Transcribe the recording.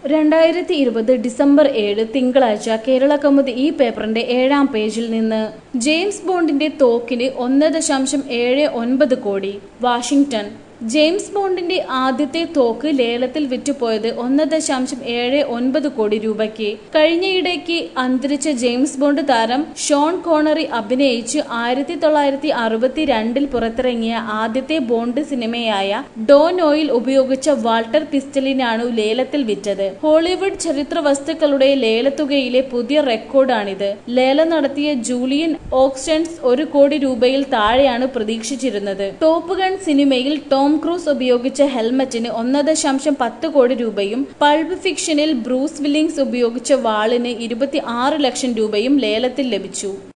രണ്ടായിരത്തി ഇരുപത് ഡിസംബർ ഏഴ് തിങ്കളാഴ്ച കേരള കൗമുദി ഈ പേപ്പറിന്റെ ഏഴാം പേജിൽ നിന്ന് ജെയിംസ് ബോണ്ടിന്റെ തോക്കിന് ഒന്ന് ദശാംശം ഏഴ് ഒൻപത് കോടി വാഷിംഗ്ടൺ ജെയിംസ് ബോണ്ടിന്റെ ആദ്യത്തെ തോക്ക് ലേലത്തിൽ വിറ്റുപോയത് ഒന്ന് ദശാംശം ഏഴ് ഒൻപത് കോടി രൂപയ്ക്ക് കഴിഞ്ഞയിടയ്ക്ക് അന്തരിച്ച ജെയിംസ് ബോണ്ട് താരം ഷോൺ കോണറി അഭിനയിച്ച് ആയിരത്തി തൊള്ളായിരത്തി അറുപത്തി രണ്ടിൽ പുറത്തിറങ്ങിയ ആദ്യത്തെ ബോണ്ട് സിനിമയായ ഡോൻ ഓയിൽ ഉപയോഗിച്ച വാൾട്ടർ പിസ്റ്റലിനാണ് ലേലത്തിൽ വിറ്റത് ഹോളിവുഡ് ചരിത്ര വസ്തുക്കളുടെ ലേലത്തുകയിലെ പുതിയ റെക്കോർഡാണിത് ലേലം നടത്തിയ ജൂലിയൻ ഓക്സ്റ്റൻസ് ഒരു കോടി രൂപയിൽ താഴെയാണ് പ്രതീക്ഷിച്ചിരുന്നത് ടോപ്പ് ഗൺ സിനിമയിൽ ടോം ക്രൂസ് ഉപയോഗിച്ച ഹെൽമറ്റിന് ഒന്ന് ദശാംശം പത്ത് കോടി രൂപയും പൾപ്പ് ഫിക്ഷനിൽ ബ്രൂസ് വില്ലിങ്സ് ഉപയോഗിച്ച വാളിന് ഇരുപത്തി ആറ് ലക്ഷം രൂപയും ലേലത്തിൽ ലഭിച്ചു